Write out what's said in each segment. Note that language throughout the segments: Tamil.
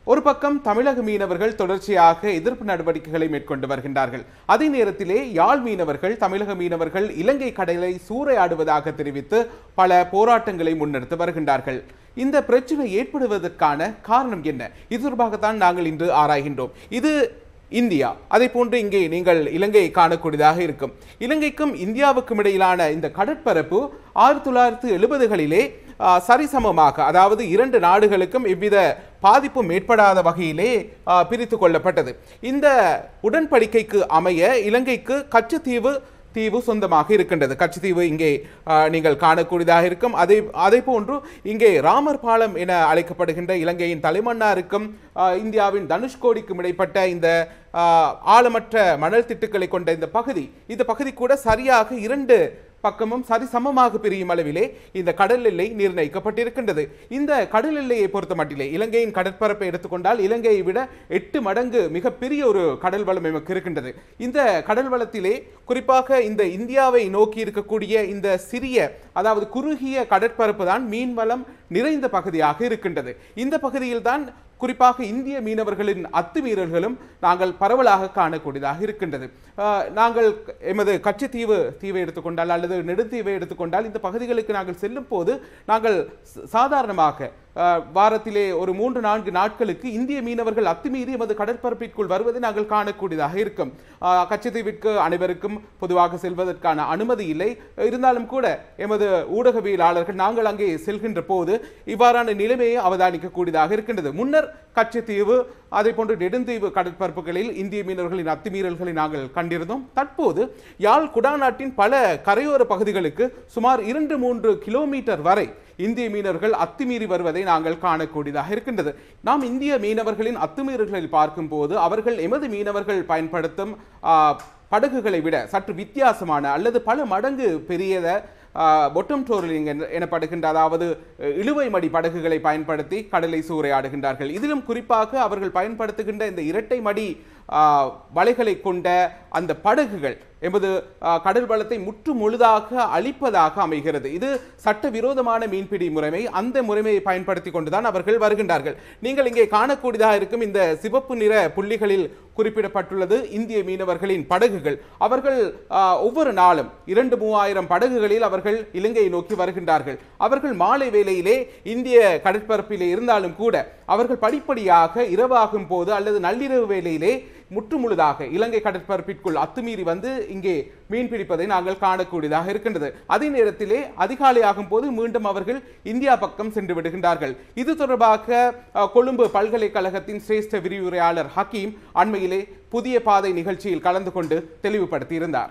ஒரு பக்கம் தமிழக மீனவர்கள் தொடர்ச்சியாக எதிர்ப்பு நடவடிக்கைகளை மேற்கொண்டு வருகின்றார்கள் அதே நேரத்திலே யாழ் மீனவர்கள் தமிழக மீனவர்கள் இலங்கை கடலை சூறையாடுவதாக தெரிவித்து பல போராட்டங்களை முன்னெடுத்து வருகின்றார்கள் இந்த பிரச்சனை ஏற்படுவதற்கான காரணம் என்ன இது தொடர்பாகத்தான் நாங்கள் இன்று ஆராய்கின்றோம் இது இந்தியா அதை போன்று இங்கே நீங்கள் இலங்கையை காணக்கூடியதாக இருக்கும் இலங்கைக்கும் இந்தியாவுக்கும் இடையிலான இந்த கடற்பரப்பு ஆயிரத்தி தொள்ளாயிரத்து எழுபதுகளிலே ஆஹ், சரிசமமாக அதாவது இரண்டு நாடுகளுக்கும் எவ்வித பாதிப்பும் ஏற்படாத வகையிலே ஆஹ், பிரித்து கொள்ளப்பட்டது இந்த உடன்படிக்கைக்கு அமைய இலங்கைக்கு கச்சத்தீவு தீவு சொந்தமாக இருக்கின்றது கச்சத்தீவு இங்கே ஆஹ், நீங்கள் காணக்கூடியதாக இருக்கும் அதே அதே போன்று இங்கே ராமர் பாலம் என அழைக்கப்படுகின்ற இலங்கையின் தலைமன்னாருக்கும் ஆஹ், இந்தியாவின் தனுஷ்கோடிக்கும் இடைப்பட்ட இந்த ஆஹ், ஆழமற்ற மணல் திட்டுக்களை கொண்ட இந்த பகுதி இந்த பகுதி கூட சரியாக இரண்டு பக்கமும் சரிசமமாக பிரியும் அளவிலே இந்த கடல் எல்லை நிர்ணயிக்கப்பட்டிருக்கின்றது இந்த கடல் எல்லையை பொறுத்த மட்டிலே இலங்கையின் கடற்பரப்பை எடுத்துக்கொண்டால் இலங்கையை விட எட்டு மடங்கு மிகப்பெரிய ஒரு கடல் வளம் நமக்கு இருக்கின்றது இந்த கடல் வளத்திலே குறிப்பாக இந்த இந்தியாவை நோக்கி இருக்கக்கூடிய இந்த சிறிய அதாவது குறுகிய கடற்பரப்பு தான் மீன் வளம் நிறைந்த பகுதியாக இருக்கின்றது இந்த பகுதியில் தான் குறிப்பாக இந்திய மீனவர்களின் அத்துமீறல்களும் நாங்கள் பரவலாக காணக்கூடியதாக இருக்கின்றது ஆஹ், நாங்கள் எமது கச்சத்தீவு தீவை எடுத்துக்கொண்டால் அல்லது நெடுந்தீவை எடுத்துக்கொண்டால் இந்த பகுதிகளுக்கு நாங்கள் செல்லும் போது நாங்கள் ச- சாதாரணமாக ஆஹ், வாரத்திலே ஒரு மூன்று நான்கு நாட்களுக்கு இந்திய மீனவர்கள் அத்துமீறி எமது கடற்பரப்பிற்குள் வருவதை நாங்கள் காணக்கூடியதாக இருக்கும் ஆஹ், கச்சத்தீவிற்கு அனைவருக்கும் பொதுவாக செல்வதற்கான அனுமதி இல்லை இருந்தாலும் கூட எமது ஊடகவியலாளர்கள் நாங்கள் அங்கே செல்கின்ற போது இவ்வாறான நிலைமையை அவதானிக்கக்கூடியதாக இருக்கின்றது முன்னர் கச்சத்தீவு அதே போன்று நெடுந்தீவு கடற்பரப்புகளில் இந்திய மீனவர்களின் அத்துமீறல்களை நாங்கள் கண்டிருந்தோம் தற்போது யாழ் குடாநாட்டின் பல கரையோர பகுதிகளுக்கு சுமார் இரண்டு மூன்று கிலோமீட்டர் வரை இந்திய மீனவர்கள் அத்துமீறி வருவதை நாங்கள் காணக்கூடியதாக இருக்கின்றது நாம் இந்திய மீனவர்களின் அத்துமீறல்களில் பார்க்கும்போது அவர்கள் எமது மீனவர்கள் பயன்படுத்தும் ஆ, படகுகளை விட சற்று வித்தியாசமான அல்லது பல மடங்கு பெரியத பொட்டம் டோரலிங் எனப்படுகின்ற அதாவது அஹ், இழுவை மடி படகுகளை பயன்படுத்தி கடலை சூறையாடுகின்றார்கள் இதிலும் குறிப்பாக அவர்கள் பயன்படுத்துகின்ற இந்த இரட்டை மடி ஆ, வலைகளை கொண்ட அந்த படகுகள் எமது ஆ, கடல் வளத்தை முற்று முழுதாக அழிப்பதாக அமைகிறது இது சட்டவிரோதமான மீன்பிடி முறைமை அந்த முறைமையை பயன்படுத்தி கொண்டுதான் அவர்கள் வருகின்றார்கள் நீங்கள் இங்கே காணக்கூடியதாக இருக்கும் இந்த சிவப்பு நிற புள்ளிகளில் குறிப்பிடப்பட்டுள்ளது இந்திய மீனவர்களின் படகுகள் அவர்கள் ஆ, ஒவ்வொரு நாளும் இரண்டு மூவாயிரம் படகுகளில் அவர்கள் இலங்கையை நோக்கி வருகின்றார்கள் அவர்கள் மாலை வேளையிலே இந்திய கடற்பரப்பிலே இருந்தாலும் கூட அவர்கள் படிப்படியாக இரவாகும் போது அல்லது நள்ளிரவு வேளையிலே முற்றுமுழுதாக இலங்கை கடற்பரப்பிற்குள் அத்துமீறி வந்து இங்கே மீன் பிடிப்பதை நாங்கள் காணக்கூடியதாக இருக்கின்றது அதே நேரத்திலே அதிகாலை ஆகும் போது மீண்டும் அவர்கள் இந்தியா பக்கம் சென்று விடுகின்றார்கள் இது தொடர்பாக அஹ், கொழும்பு பல்கலைக்கழகத்தின் சிரேஷ்ட விரிவுரையாளர் ஹக்கீம் அண்மையிலே புதிய பாதை நிகழ்ச்சியில் கலந்து கொண்டு தெளிவுபடுத்தியிருந்தார்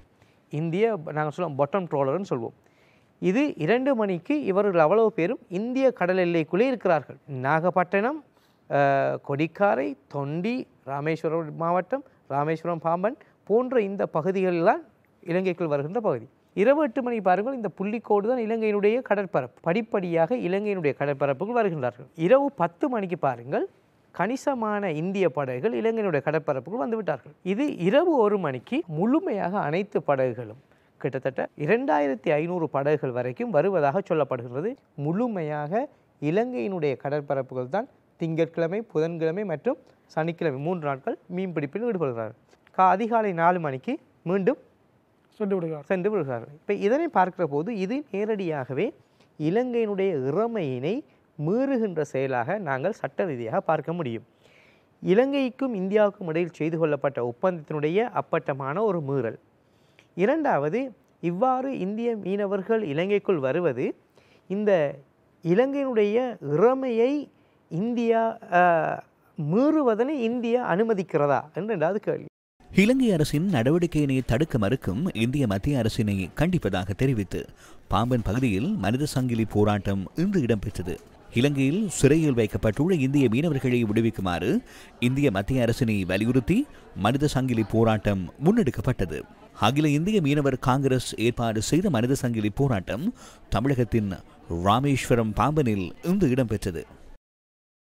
இந்திய நாங்கள் சொல்லுவோம் பொட்டம் ட்ரோலர்னு சொல்வோம் இது இரண்டு மணிக்கு இவர்கள் அவ்வளவு பேரும் இந்திய கடல் எல்லைக்குள்ளே இருக்கிறார்கள் நாகப்பட்டினம் அஹ், கொடிக்காரை தொண்டி ராமேஸ்வரம் மாவட்டம் ராமேஸ்வரம் பாம்பன் போன்ற இந்த பகுதிகளெல்லாம் இலங்கைக்குள் வருகின்ற பகுதி இரவு எட்டு மணி பாருங்கள் இந்த புள்ளிக்கோடு தான் இலங்கையினுடைய கடற்பரப்பு படிப்படியாக இலங்கையினுடைய கடற்பரப்புக்குள் வருகின்றார்கள் இரவு பத்து மணிக்கு பாருங்கள் கணிசமான இந்திய படகுகள் இலங்கையினுடைய கடற்பரப்புக்குள் வந்து விட்டார்கள் இது இரவு ஒரு மணிக்கு முழுமையாக அனைத்து படகுகளும் கிட்டத்தட்ட இரண்டாயிரத்தி ஐநூறு படகுகள் வரைக்கும் வருவதாக சொல்லப்படுகிறது முழுமையாக இலங்கையினுடைய கடற்பரப்புகள் தான் திங்கட்கிழமை புதன்கிழமை மற்றும் சனிக்கிழமை மூன்று நாட்கள் மீன்பிடிப்பில் ஈடுபடுகிறார்கள் கா அதிகாலை நாலு மணிக்கு மீண்டும் சென்று விடுகிறார் சென்று விடுகிறார்கள் இப்போ இதனை பார்க்கிற போது இது நேரடியாகவே இலங்கையினுடைய இறமையினை மீறுகின்ற செயலாக நாங்கள் சட்ட ரீதியாக பார்க்க முடியும் இலங்கைக்கும் இந்தியாவுக்கும் இடையில் செய்து கொள்ளப்பட்ட ஒப்பந்தத்தினுடைய அப்பட்டமான ஒரு மீறல் இரண்டாவது இவ்வாறு இந்திய மீனவர்கள் இலங்கைக்குள் வருவது இந்த இலங்கையினுடைய இறமையை இந்தியா ஆஹ், மீறுவதனை இந்தியா அனுமதிக்கிறதா என்று ரெண்டாவது கேள்வி இலங்கை அரசின் நடவடிக்கையினை தடுக்க மறுக்கும் இந்திய மத்திய அரசினை கண்டிப்பதாக தெரிவித்து பாம்பன் பகுதியில் மனித சங்கிலி போராட்டம் இன்று இடம்பெற்றது இலங்கையில் சிறையில் வைக்கப்பட்டுள்ள இந்திய மீனவர்களை விடுவிக்குமாறு இந்திய மத்திய அரசினை வலியுறுத்தி மனித சங்கிலி போராட்டம் முன்னெடுக்கப்பட்டது அகில இந்திய மீனவர் காங்கிரஸ் ஏற்பாடு செய்த மனித சங்கிலி போராட்டம் தமிழகத்தின் ராமேஸ்வரம் பாம்பனில் இன்று இடம்பெற்றது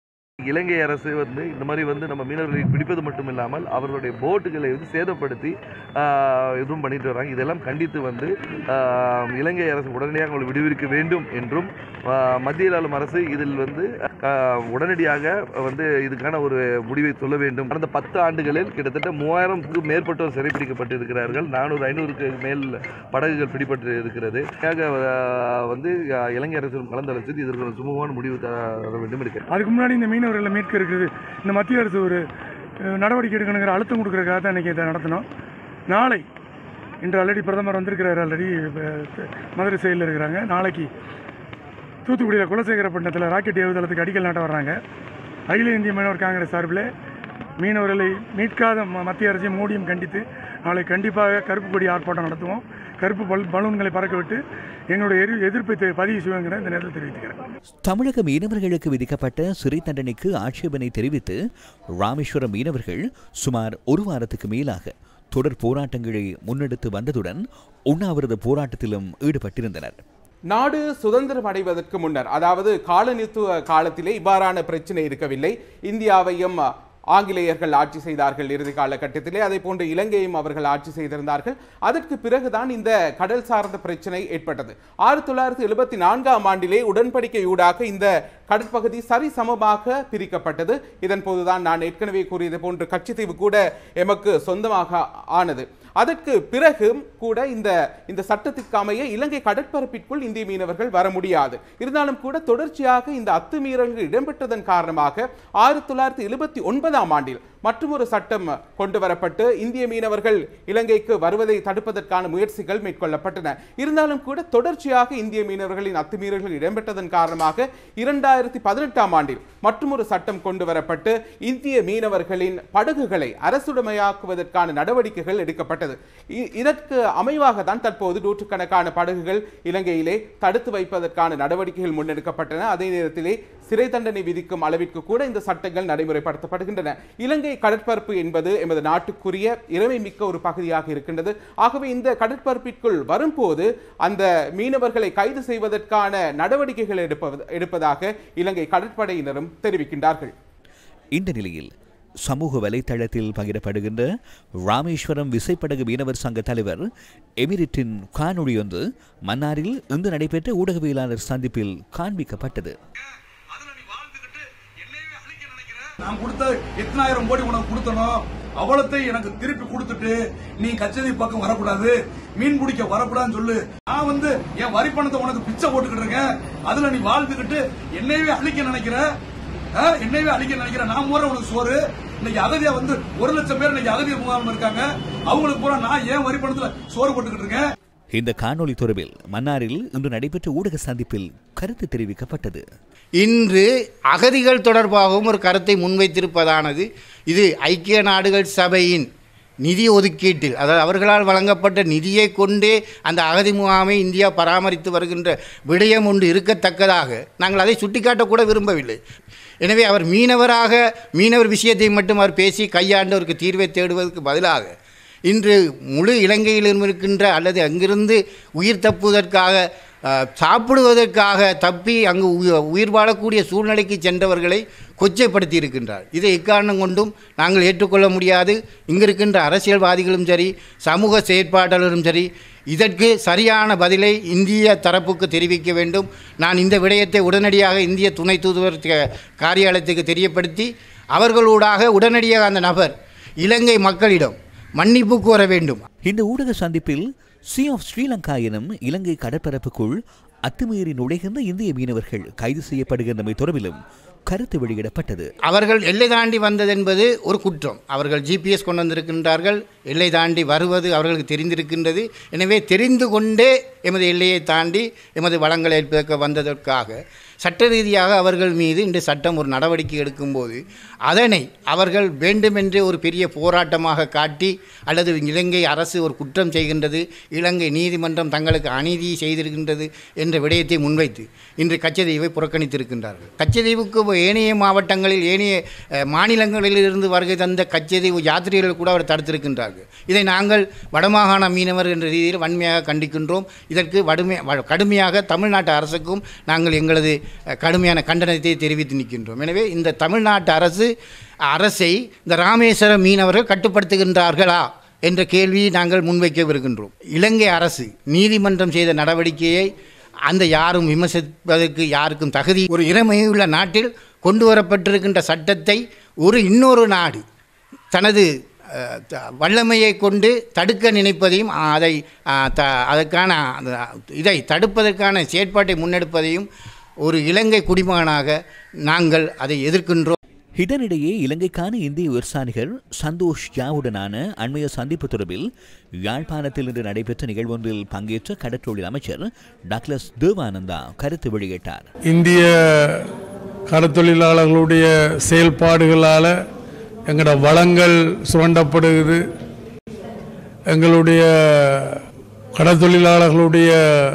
இலங்கை அரசு வந்து இந்த மாதிரி வந்து நம்ம மீனவர்களை பிடிப்பது மட்டும் இல்லாமல் அவர்களுடைய போட்டுகளை வந்து சேதப்படுத்தி ஆஹ், இதுவும் பண்ணிட்டு வராங்க இதெல்லாம் கண்டித்து வந்து ஆஹ், இலங்கை அரசு உடனடியாக அவங்களை விடுவிக்க வேண்டும் என்றும் ஆஹ், மத்தியில் ஆளும் அரசு இதில் வந்து ஆஹ், உடனடியாக வந்து இதுக்கான ஒரு முடிவை சொல்ல வேண்டும் கடந்த பத்து ஆண்டுகளில் கிட்டத்தட்ட மூவாயிரம்க்கு மேற்பட்டோர் சிறைப்பிடிக்கப்பட்டு இருக்கிறார்கள் நானூறு ஐநூறுக்கு மேல் படகுகள் பிடிபட்டு இருக்கிறது ஆக, ஆஹ், வந்து ஆஹ், இலங்கை அரசு கலந்தாலோசித்து இதற்கு ஒரு சுமூகமான முடிவு தர வேண்டும் இருக்கிறது அதுக்கு முன்னாடி இந்த மீனவர்களை மீட்க இருக்குது இந்த மத்திய அரசு ஒரு அஹ், நடவடிக்கை எடுக்கணுங்கிற அழுத்தம் கொடுக்கறதுக்காக தான் இன்றைக்கி இதை நடத்தினோம் நாளை இன்று ஆல்ரெடி பிரதமர் வந்திருக்கிறார் ஆல்ரெடி மதுரை செயலில் இருக்கிறாங்க நாளைக்கு தூத்துக்குடியில் குலசேகரப்பட்டினத்தில் ராக்கெட் ஏவுதளத்துக்கு அடிக்கல் நாட்ட வர்றாங்க அகில இந்திய மீனவர் காங்கிரஸ் சார்பில் மீனவர்களை மீட்காத ம- மத்திய அரசையும் மோடியும் கண்டித்து நாளை கண்டிப்பாக கருப்பு கொடி ஆர்ப்பாட்டம் நடத்துவோம் கருப்பு பல் பலூன்களை பறக்க விட்டு எங்களுடைய எதிர் எதிர்ப்பை தெ- பதிவு செய்வோங்கிற இந்த நேரத்தில் தெரிவித்துக்கிறேன் தமிழக மீனவர்களுக்கு விதிக்கப்பட்ட சிறை தண்டனைக்கு ஆட்சேபனை தெரிவித்து ராமேஸ்வரம் மீனவர்கள் சுமார் ஒரு வாரத்துக்கு மேலாக தொடர் போராட்டங்களை முன்னெடுத்து வந்ததுடன் உண்ணாவிரத போராட்டத்திலும் ஈடுபட்டிருந்தனர் நாடு சுதந்திரம் அடைவதற்கு முன்னர் அதாவது காலனித்துவ காலத்திலே இவ்வாறான பிரச்சனை இருக்கவில்லை இந்தியாவையும் ஆங்கிலேயர்கள் ஆட்சி செய்தார்கள் இறுதி காலகட்டத்திலே அதே போன்று இலங்கையும் அவர்கள் ஆட்சி செய்திருந்தார்கள் அதற்கு பிறகுதான் இந்த கடல் சார்ந்த பிரச்சனை ஏற்பட்டது ஆயிரத்தி தொள்ளாயிரத்தி எழுபத்தி நான்காம் ஆண்டிலே உடன்படிக்கையூடாக இந்த கடற்பகுதி சரிசமமாக பிரிக்கப்பட்டது இதன் போதுதான் நான் ஏற்கனவே கூறியது போன்று கட்சித்தீவு கூட எமக்கு சொந்தமாக ஆனது அதற்கு பிறகும் கூட இந்த இந்த சட்டத்திற்கு அமைய இலங்கை கடற்பரப்பிற்குள் இந்திய மீனவர்கள் வர முடியாது இருந்தாலும் கூட தொடர்ச்சியாக இந்த அத்துமீறல்கள் இடம்பெற்றதன் காரணமாக ஆயிரத்தி தொள்ளாயிரத்தி எழுபத்தி ஒன்பதாம் ஆண்டில் மற்றொரு சட்டம் கொண்டு வரப்பட்டு இந்திய மீனவர்கள் இலங்கைக்கு வருவதை தடுப்பதற்கான முயற்சிகள் மேற்கொள்ளப்பட்டன இருந்தாலும் கூட தொடர்ச்சியாக இந்திய மீனவர்களின் அத்துமீறல்கள் இடம்பெற்றதன் காரணமாக இரண்டாயிரத்தி பதினெட்டாம் ஆண்டில் மற்றொரு சட்டம் கொண்டு வரப்பட்டு இந்திய மீனவர்களின் படகுகளை அரசுடைமையாக்குவதற்கான நடவடிக்கைகள் எடுக்கப்பட்டது இ- இதற்கு அமைவாக தான் தற்போது நூற்றுக்கணக்கான படகுகள் இலங்கையிலே தடுத்து வைப்பதற்கான நடவடிக்கைகள் முன்னெடுக்கப்பட்டன அதே நேரத்திலே சிறை தண்டனை விதிக்கும் அளவிற்கு கூட இந்த சட்டங்கள் நடைமுறைப்படுத்தப்படுகின்றன இலங்கை கடற்பரப்பு என்பது எமது நாட்டுக்குரிய இறைமை மிக்க ஒரு பகுதியாக இருக்கின்றது ஆகவே இந்த கடற்பரப்பிற்குள் வரும்போது அந்த மீனவர்களை கைது செய்வதற்கான நடவடிக்கைகள் எடுப்பது எடுப்பதாக இலங்கை கடற்படையினரும் தெரிவிக்கின்றார்கள் இந்த நிலையில் சமூக வலைத்தளத்தில் பகிரப்படுகின்ற ராமேஸ்வரம் விசைப்படகு மீனவர் சங்க தலைவர் எமிரிட்டின் காணொளியொன்று மன்னாரில் இன்று நடைபெற்ற ஊடகவியலாளர் சந்திப்பில் காண்பிக்கப்பட்டது நான் கொடுத்த எத்தனாயிரம் கோடி உனக்கு கொடுத்தனோ அவலத்தை எனக்கு திருப்பி கொடுத்துட்டு நீ கச்சேரி பக்கம் வரக்கூடாது மீன் பிடிக்க வரக்கூடாதுன்னு சொல்லு நான் வந்து என் வரி பணத்தை உனக்கு பிச்சை போட்டுக்கிட்டு இருக்கேன் அதுல நீ வாழ்ந்துகிட்டு என்னையவே அழிக்க நினைக்கிற ஆ, என்னையவே அழிக்க நினைக்கிற நான் போற உனக்கு சோறு இன்னைக்கு அகதியா வந்து ஒரு லட்சம் பேர் இன்னைக்கு அகதிய முகாம் இருக்காங்க அவங்களுக்கு பூரா நான் ஏன் வரி பணத்துல சோறு போட்டுக்கிட்டு இருக்கேன் இந்த காணொளி தொடர்பில் மன்னாரில் இன்று நடைபெற்ற ஊடக சந்திப்பில் கருத்து தெரிவிக்கப்பட்டது இன்று அகதிகள் தொடர்பாகவும் ஒரு கருத்தை முன்வைத்திருப்பதானது இது ஐக்கிய நாடுகள் சபையின் நிதி ஒதுக்கீட்டில் அதாவது அவர்களால் வழங்கப்பட்ட நிதியை கொண்டே அந்த அகதி முகாமை இந்தியா பராமரித்து வருகின்ற விடயம் ஒன்று இருக்கத்தக்கதாக நாங்கள் அதை சுட்டிக்காட்டக்கூட விரும்பவில்லை எனவே அவர் மீனவராக மீனவர் விஷயத்தை மட்டும் அவர் பேசி கையாண்டவருக்கு தீர்வை தேடுவதற்கு பதிலாக இன்று முழு இலங்கையிலும் இருக்கின்ற அல்லது அங்கிருந்து உயிர் தப்புவதற்காக அஹ், சாப்பிடுவதற்காக தப்பி அங்கு உயி- உயிர் வாழக்கூடிய சூழ்நிலைக்கு சென்றவர்களை கொச்சைப்படுத்தி இருக்கின்றார் இதை எக்காரணம் கொண்டும் நாங்கள் ஏற்றுக்கொள்ள முடியாது இங்கு இருக்கின்ற அரசியல்வாதிகளும் சரி சமூக செயற்பாட்டாளரும் சரி இதற்கு சரியான பதிலை இந்திய தரப்புக்கு தெரிவிக்க வேண்டும் நான் இந்த விடயத்தை உடனடியாக இந்திய துணை தூதுவர் க- காரியாலயத்துக்கு தெரியப்படுத்தி அவர்களூடாக உடனடியாக அந்த நபர் இலங்கை மக்களிடம் மன்னிப்பு கோர வேண்டும் இந்த ஊடக சந்திப்பில் சி ஆஃப் ஸ்ரீலங்கா எனும் இலங்கை கடற்பரப்புக்குள் அத்துமீறி நுழைகின்ற இந்திய மீனவர்கள் கைது செய்யப்படுகின்றமை தொடர்பிலும் கருத்து வெளியிடப்பட்டது அவர்கள் எல்லை தாண்டி வந்தது என்பது ஒரு குற்றம் அவர்கள் ஜிபிஎஸ் கொண்டு வந்திருக்கின்றார்கள் எல்லை தாண்டி வருவது அவர்களுக்கு தெரிந்திருக்கின்றது எனவே தெரிந்து கொண்டே எமது எல்லையை தாண்டி எமது வளங்களை எடுப்பதற்கு வந்ததற்காக சட்ட ரீதியாக அவர்கள் மீது இந்த சட்டம் ஒரு நடவடிக்கை எடுக்கும்போது அதனை அவர்கள் வேண்டுமென்றே ஒரு பெரிய போராட்டமாக காட்டி அல்லது இலங்கை அரசு ஒரு குற்றம் செய்கின்றது இலங்கை நீதிமன்றம் தங்களுக்கு அநீதி செய்திருக்கின்றது என்ற விடயத்தை முன்வைத்து இன்று கச்சதீவை புறக்கணித்திருக்கின்றார்கள் கச்சதீவுக்கு ஏனைய மாவட்டங்களில் ஏனைய அஹ், மாநிலங்களிலிருந்து வருகை தந்த கச்சதீவு யாத்திரிகர்கள் கூட அவர் தடுத்திருக்கின்றார்கள் இதை நாங்கள் வடமாகாண மீனவர் என்ற ரீதியில் வன்மையாக கண்டிக்கின்றோம் இதற்கு வடுமை வ- கடுமையாக தமிழ்நாட்டு அரசுக்கும் நாங்கள் எங்களது அஹ், கடுமையான கண்டனத்தை தெரிவித்து நிற்கின்றோம் எனவே இந்த தமிழ்நாட்டு அரசு அரசை இந்த ராமேஸ்வர மீனவர்கள் கட்டுப்படுத்துகின்றார்களா என்ற கேள்வியை நாங்கள் முன்வைக்க வருகின்றோம் இலங்கை அரசு நீதிமன்றம் செய்த நடவடிக்கையை அந்த யாரும் விமர்சிப்பதற்கு யாருக்கும் தகுதி ஒரு இறமையுள்ள நாட்டில் கொண்டு வரப்பட்டிருக்கின்ற சட்டத்தை ஒரு இன்னொரு நாடு தனது அஹ், த- வல்லமையை கொண்டு தடுக்க நினைப்பதையும் அதை அஹ், த அதற்கான அந்த இதை தடுப்பதற்கான செயற்பாட்டை முன்னெடுப்பதையும் ஒரு இலங்கை குடிமகனாக நாங்கள் அதை எதிர்க்கின்றோம் இதனிடையே இலங்கைக்கான இந்திய விவசாயிகள் சந்தோஷ் யாவுடனான அண்மைய சந்திப்பு தொடர்பில் யாழ்ப்பாணத்தில் இன்று நடைபெற்ற நிகழ்வொன்றில் பங்கேற்ற கடற்றொழில் அமைச்சர் டக்ளஸ் தேவானந்தா கருத்து வெளியிட்டார் இந்திய கடத்தொழிலாளர்களுடைய செயல்பாடுகளால் எங்களோட வளங்கள் சுரண்டப்படுகிறது எங்களுடைய கடத்தொழிலாளர்களுடைய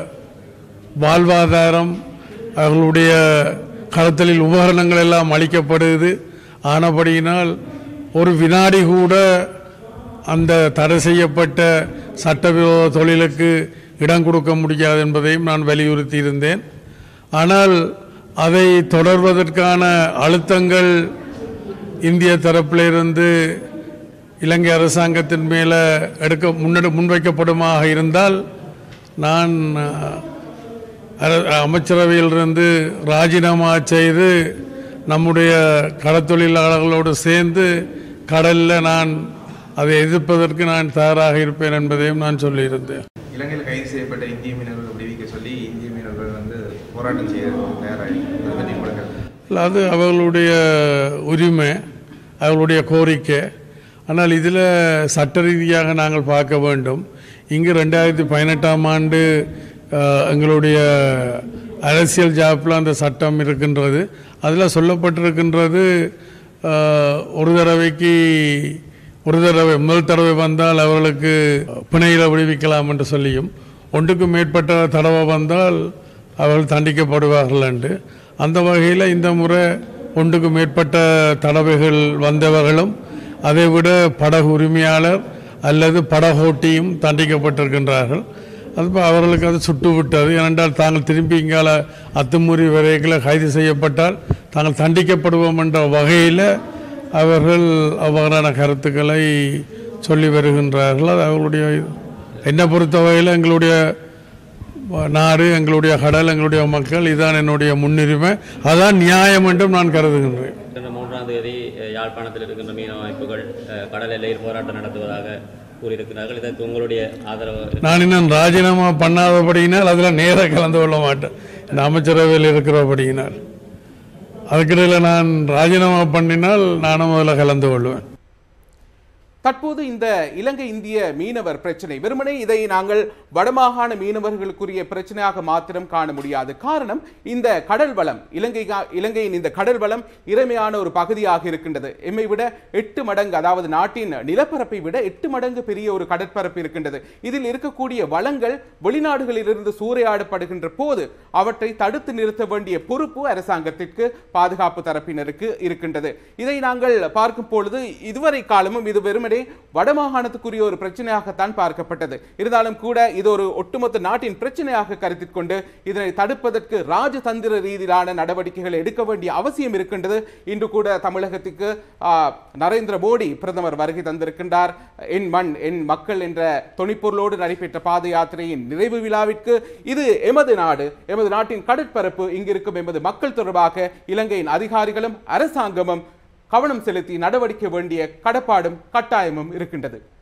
வாழ்வாதாரம் அவர்களுடைய கடத்தலில் உபகரணங்கள் எல்லாம் அளிக்கப்படுகிறது ஆனபடியினால் ஒரு வினாடி கூட அந்த தடை செய்யப்பட்ட சட்டவிரோத தொழிலுக்கு இடம் கொடுக்க முடியாது என்பதையும் நான் வலியுறுத்தி இருந்தேன் ஆனால் அதை தொடர்வதற்கான அழுத்தங்கள் இந்திய தரப்பிலிருந்து இலங்கை அரசாங்கத்தின் மேலே எடுக்க முன்னெடு முன்வைக்கப்படுமாக இருந்தால் நான் அஹ், அர- அமைச்சரவையிலிருந்து ராஜினாமா செய்து நம்முடைய கடத்தொழிலாளர்களோடு சேர்ந்து கடலில் நான் அதை எதிர்ப்பதற்கு நான் தயாராக இருப்பேன் என்பதையும் நான் சொல்லியிருந்தேன் இலங்கையில் கைது செய்யப்பட்ட இந்திய மீனவர்கள் விடுவிக்க சொல்லி இந்திய மீனவர்கள் வந்து போராட்டம் செய்ய தயாராகி அதை பற்றி உங்களுக்கு இல்ல, அது அவர்களுடைய உரிமை அவர்களுடைய கோரிக்கை ஆனால் இதில் சட்ட ரீதியாக நாங்கள் பார்க்க வேண்டும் இங்கு ரெண்டாயிரத்தி பதினெட்டாம் ஆண்டு அஹ், எங்களுடைய அரசியல் ஜாப்பில் அந்த சட்டம் இருக்கின்றது அதில் சொல்லப்பட்டிருக்கின்றது அஹ், ஒரு தடவைக்கு ஒரு தடவை முதல் தடவை வந்தால் அவர்களுக்கு பிணையில் விடுவிக்கலாம் என்று சொல்லியும் ஒன்றுக்கு மேற்பட்ட தடவை வந்தால் அவர்கள் தண்டிக்கப்படுவார்கள் என்று அந்த வகையில் இந்த முறை ஒன்றுக்கு மேற்பட்ட தடவைகள் வந்தவர்களும் அதைவிட படகு உரிமையாளர் அல்லது படகோட்டியும் தண்டிக்கப்பட்டிருக்கின்றார்கள் அது இப்ப அவர்களுக்கு அது சுட்டு விட்டது ஏனென்றால் தாங்கள் திரும்பி இங்கால அத்துமீறி வரைகளை கைது செய்யப்பட்டால் தாங்கள் தண்டிக்கப்படுவோம் என்ற வகையில் அவர்கள் அவ்வாறான கருத்துக்களை சொல்லி வருகின்றார்கள் அது அவர்களுடைய என்னை பொறுத்த வகையில் எங்களுடைய நாடு எங்களுடைய கடல் எங்களுடைய மக்கள் இதுதான் என்னுடைய முன்னுரிமை அதான் நியாயம் என்றும் நான் கருதுகின்றேன் கடந்த மூன்றாம் தேதி அஹ், யாழ்ப்பாணத்தில் இருக்கின்ற மீனவ அமைப்புகள் அஹ், கடல் எல்லையில் போராட்டம் நடத்துவதாக கூறியிருக்கிறார்கள் இதற்கு உங்களுடைய ஆதரவு நான் இன்னும் ராஜினாமா பண்ணாதபடியினால் அதில் நேராக கலந்து கொள்ள மாட்டேன் இந்த அமைச்சரவையில் இருக்கிறபடியினால் அதுக்கிடையில் நான் ராஜினாமா பண்ணினால் நானும் அதில் கலந்து கொள்வேன் தற்போது இந்த இலங்கை இந்திய மீனவர் பிரச்சனை வெறுமனே இதை நாங்கள் வடமாகாண மீனவர்களுக்குரிய பிரச்சனையாக மாத்திரம் காண முடியாது காரணம் இந்த கடல் வளம் இலங்கை இலங்கையின் இந்த கடல் வளம் இறைமையான ஒரு பகுதியாக இருக்கின்றது எம்மை விட எட்டு மடங்கு அதாவது நாட்டின் நிலப்பரப்பை விட எட்டு மடங்கு பெரிய ஒரு கடற்பரப்பு இருக்கின்றது இதில் இருக்கக்கூடிய வளங்கள் வெளிநாடுகளிலிருந்து சூறையாடப்படுகின்ற போது அவற்றை தடுத்து நிறுத்த வேண்டிய பொறுப்பு அரசாங்கத்திற்கு பாதுகாப்பு தரப்பினருக்கு இருக்கின்றது இதை நாங்கள் பார்க்கும் பொழுது இதுவரை காலமும் இது வெறுமனே வடமாகாணத்துக்குரிய ஒரு பிரச்சனையாகத்தான் பார்க்கப்பட்டது இருந்தாலும் கூட இது ஒரு ஒட்டுமொத்த நாட்டின் பிரச்சனையாக கருத்தில் கொண்டு இதனை தடுப்பதற்கு ராஜதந்திர ரீதியிலான நடவடிக்கைகளை எடுக்க வேண்டிய அவசியம் இருக்கின்றது இன்று கூட தமிழகத்துக்கு ஆ, நரேந்திர மோடி பிரதமர் வருகை தந்திருக்கின்றார் என் மண் என் மக்கள் என்ற தொனிப்பொருளோடு நடைபெற்ற பாத யாத்திரையின் நிறைவு விழாவிற்கு இது எமது நாடு எமது நாட்டின் கடற்பரப்பு இங்கிருக்கும் எமது மக்கள் தொடர்பாக இலங்கையின் அதிகாரிகளும் அரசாங்கமும் கவனம் செலுத்தி நடவடிக்கை வேண்டிய கடப்பாடும் கட்டாயமும் இருக்கின்றது